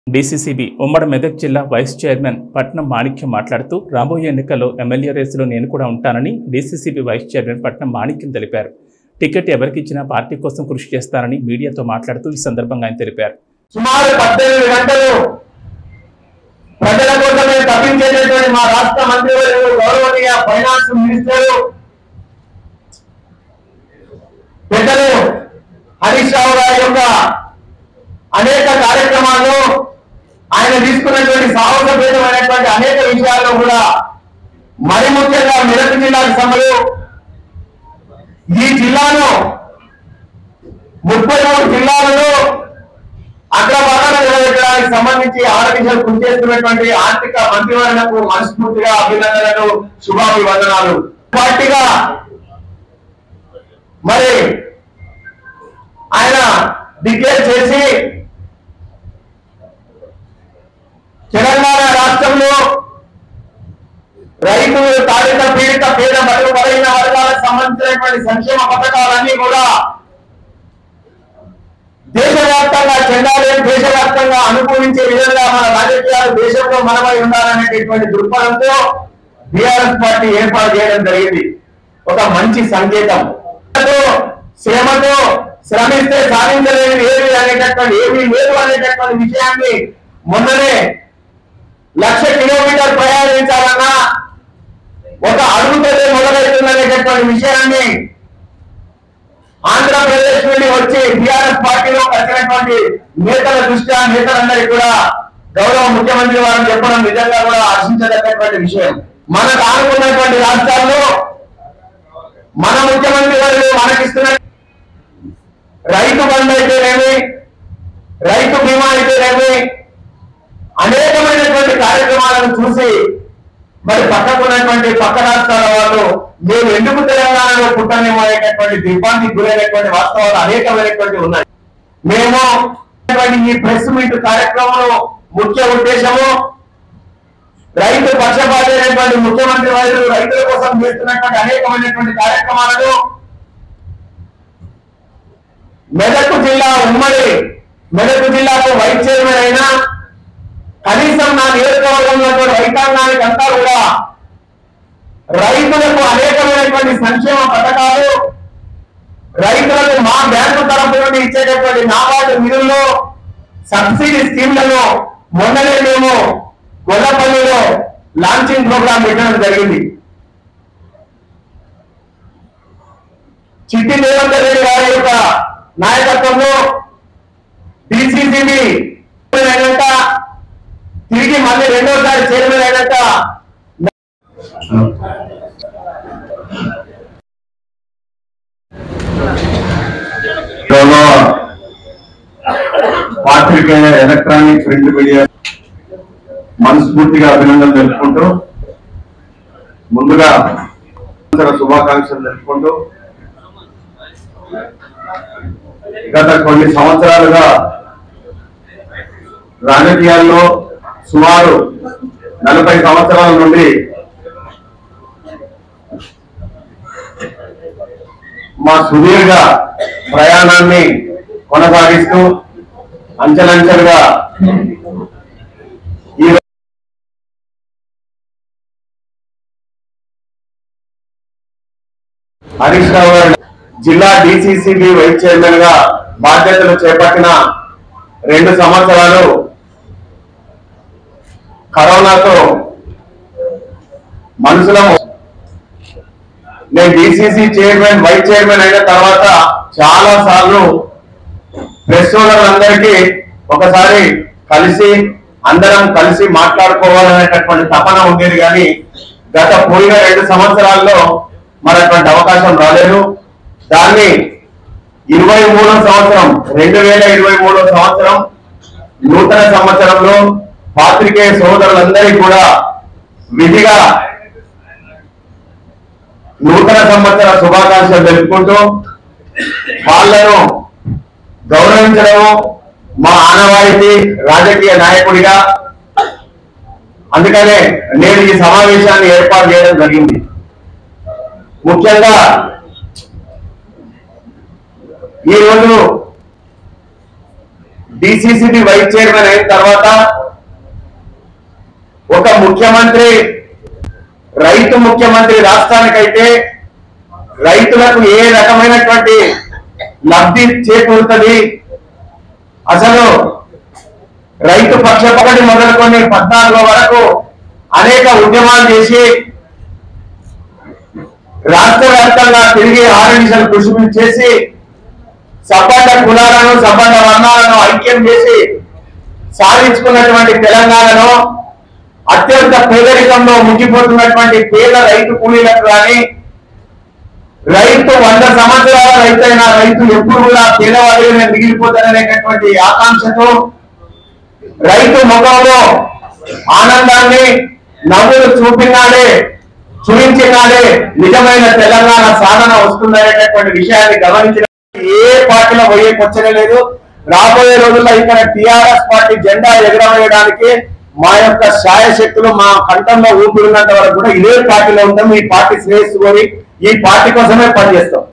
DCCB ఉమ్మడి మెదక్ జిల్లా vice chairman పట్నం మాణిక్యం మాట్లాడుతూ రాబోయే ఎన్నికల్లో ఎమ్మెల్యే రేసులో నేను కూడా ఉంటానని డీసీసీబీ వైస్ చైర్మన్ పట్నం మాణిక్యం తెలిపారు టికెట్ ఎవరికిచ్చినా పార్టీ కోసం కృషి చేస్తానని మీడియాతో మాట్లాడుతూ ఈ సందర్భంగా ఆయన తెలిపారు సుమారు పద్దెనిమిది గంటలు ప్రజల కోసమే తప్పించేటటువంటి మా రాష్ట్ర మంత్రివర్యులు గౌరవనీయ ఫైనాన్స్ మినిస్టర్ పెద్దలు హరీష్ రావు గారి యొక్క అనేక కార్యక్రమాల్లో ఆయన తీసుకున్నటువంటి సాహసభేదమైనటువంటి అనేక విషయాల్లో కూడా మరి ముఖ్యంగా మెదక్ జిల్లాకు సంబంధం ఈ జిల్లాను ముప్పై మూడు జిల్లాలలో అగ్రభాగాలు నిలబెట్టడానికి సంబంధించి ఆరోగ్యాలు కృషి చేస్తున్నటువంటి ఆర్థిక మంత్రివర్గకు మనస్ఫూర్తిగా అభినందనలు శుభాభివందనాలు పార్టీగా మరి ఆయన డిక్లేర్ చేసి తెలంగాణ రాష్ట్రంలో రైతులు తాడిత పీడిత పేద బడుగు బలైన వర్గాలకు సంబంధించినటువంటి సంక్షేమ పథకాలన్నీ కూడా దేశవ్యాప్తంగా చెందాలి దేశవ్యాప్తంగా అనుకూలించే విధంగా మన రాజకీయాలు దేశంలో మనమై ఉండాలనేటటువంటి దృక్పథంతో బీఆర్ఎస్ పార్టీ ఏర్పాటు చేయడం జరిగింది ఒక మంచి సంకేతం శ్రమతో శ్రమిస్తే సాధించలేని ఏమి అనేటటువంటి ఏమీ లేదు అనేటటువంటి విషయాన్ని మొన్ననే లక్ష కిలోమీటర్ ప్రయాణించాలన్నా ఒక అడుగుతోనే మొదలవుతుందనేటటువంటి విషయాన్ని ఆంధ్రప్రదేశ్ నుండి వచ్చి బీఆర్ఎస్ పార్టీలో వచ్చినటువంటి నేతల దృష్ట్యా నేతలందరికీ కూడా గౌరవ ముఖ్యమంత్రి వారు చెప్పడం నిజంగా కూడా హర్షించదగ్గటువంటి విషయం మనకు ఆనుకున్నటువంటి రాష్ట్రాల్లో మన ముఖ్యమంత్రి వారు మనకిస్తున్న రైతు బంధు అయితేనేమి రైతు బీమా అయితేనేమి అనేకమైనటువంటి కార్యక్రమాలను చూసి మరి పక్కకున్నటువంటి పక్క రాష్ట్రాల వాళ్ళు మేము ఎందుకు తెలంగాణలో పుట్టనేమో అనేటటువంటి దిగ్బాంతికి గురైనటువంటి వాస్తవాలు అనేకమైనటువంటి ఉన్నాయి మేము ఈ ప్రెస్ మీట్ కార్యక్రమంలో ముఖ్య ఉద్దేశము రైతు పక్షపాతి అయినటువంటి ముఖ్యమంత్రి వారు రైతుల కోసం చేస్తున్నటువంటి అనేకమైనటువంటి కార్యక్రమాలను మెదక్ జిల్లా ఉమ్మడి మెదక్ జిల్లాకు వైస్ చైర్మన్ అయినా కనీసం నా నియోజకవర్గంలో రైతాంగానికి అంతా కూడా రైతులకు అనేకమైనటువంటి సంక్షేమ పథకాలు రైతులకు మా బ్యాంకు తరఫు నుండి ఇచ్చేటటువంటి నాబార్డు నిధుల్లో సబ్సిడీ స్కీమ్లలో మొన్ననే మేము గొల్లపల్లిలో లాంచింగ్ ప్రోగ్రాం పెట్టడం జరిగింది చిట్టి రేవంత్ రెడ్డి గారి యొక్క నాయకత్వంలో డిసిసిబి అయినాక తిరిగి మళ్ళీ రెండోసారి చైర్మన్ అయినాక గౌరవ పాత్రికేయ ఎలక్ట్రానిక్ ప్రింట్ మీడియా మనస్ఫూర్తిగా అభినందనలు తెలుపుకుంటూ ముందుగా సంవత్సర శుభాకాంక్షలు తెలుపుకుంటూ గత కొన్ని సంవత్సరాలుగా రాజకీయాల్లో సుమారు నలభై సంవత్సరాల నుండి మా సుదీర్ఘ ప్రయాణాన్ని కొనసాగిస్తూ అంచెలంచెలుగా ఈ హరీష్ రావు గారు జిల్లా డిసిసిబి వైస్ చైర్మన్ గా బాధ్యతలు చేపట్టిన రెండు సంవత్సరాలు కరోనాతో మనుషులం నేను డిసిసి చైర్మన్ వైస్ చైర్మన్ అయిన తర్వాత చాలా సార్లు ప్రెస్ సోదరులందరికీ ఒకసారి కలిసి అందరం కలిసి మాట్లాడుకోవాలనేటటువంటి తపన ఉండేది కానీ గత పోయిన రెండు సంవత్సరాల్లో మరి అటువంటి అవకాశం రాలేదు దాన్ని ఇరవై మూడో సంవత్సరం రెండు వేల ఇరవై మూడో సంవత్సరం నూతన సంవత్సరంలో పాత్రికేయ సోదరులందరికీ కూడా విధిగా నూతన సంవత్సర శుభాకాంక్షలు తెలుపుకుంటూ వాళ్ళను గౌరవించడము మా ఆనవాయితీ రాజకీయ నాయకుడిగా అందుకనే నేను ఈ సమావేశాన్ని ఏర్పాటు చేయడం జరిగింది ముఖ్యంగా ఈ రోజు డిసిసిబి వైస్ చైర్మన్ అయిన తర్వాత ఒక ముఖ్యమంత్రి రైతు ముఖ్యమంత్రి రాష్ట్రానికైతే రైతులకు ఏ రకమైనటువంటి లబ్ధి చేకూరుతుంది అసలు రైతు పక్షపకటి మొదలుకొని పద్నాలుగో వరకు అనేక ఉద్యమాలు చేసి రాష్ట్ర వ్యాప్తంగా తిరిగి ఆర్ఎన్సీలు కృషి చేసి సబ్బండ కులాలను సబ్బండ వర్ణాలను ఐక్యం చేసి సాధించుకున్నటువంటి తెలంగాణలో అత్యంత పేదరికంలో ముగ్గిపోతున్నటువంటి పేద రైతు కూలీలకు కానీ రైతు వంద సంవత్సరాల రైతైన రైతు ఎప్పుడు కూడా పేదవాడిగానే మిగిలిపోతారనేటటువంటి ఆకాంక్షతో రైతు ముఖంలో ఆనందాన్ని నవ్వులు చూపినాడే చూపించినాడే నిజమైన తెలంగాణ సాధన వస్తుందనేటటువంటి విషయాన్ని గమనించిన ఏ పార్టీలో పోయే క్వశ్చన్ లేదు రాబోయే రోజుల్లో ఇక్కడ టిఆర్ఎస్ పార్టీ జెండా ఎగరవేయడానికి మా యొక్క శాయశక్తులు మా కంఠంలో ఊపిరినంత వరకు కూడా ఇదే పార్టీలో ఉంటాం ఈ పార్టీ శ్రేయస్సు కోరి ఈ పార్టీ కోసమే పనిచేస్తాం